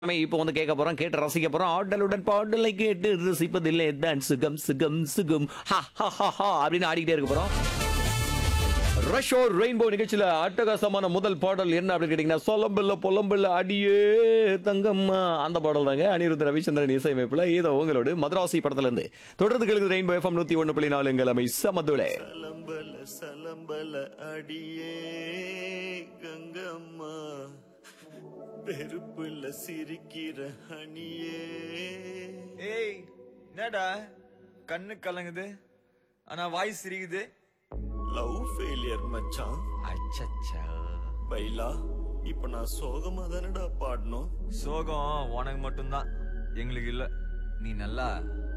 நாம இப்போ வந்து கேட்க போறோம் கேட்டு ரசிக்க போறோம் ஆடலுடன் பாடலை கேட்டு ரசிப்பதில்லை தான் சுகம் சுகம் சுகம் ஹா ஹா ஹா ஹா அப்படின்னு ஆடிக்கிட்டே இருக்க போறோம் ரஷோ ரெயின்போ நிகழ்ச்சியில அட்டகாசமான முதல் பாடல் என்ன அப்படின்னு கேட்டீங்கன்னா சொலம்பில்ல பொலம்பில்ல அடியே தங்கம்மா அந்த பாடல் தாங்க அனிருத் ரவிச்சந்திரன் இசையமைப்புல ஏதோ உங்களோட மதராசி படத்துல இருந்து தொடர்ந்து கேளுங்க ரெயின்போ எஃப்எம் நூத்தி ஒண்ணு புள்ளி நாலு எங்கள் அமை சமதுளே சலம்பல சலம்பல அடியே கங்கம்மா பெருப்புல சிரிக்கிற ஹனியே ஏய் என்னடா கண்ணு கலங்குது ஆனா வாய் சிரிக்குது லவ் ஃபெயிலியர் மச்சான் அச்சச்சா பைலா இப்ப நான் சோகமா தானடா பாடணும் சோகம் உனக்கு மட்டும்தான் எங்களுக்கு இல்ல நீ நல்லா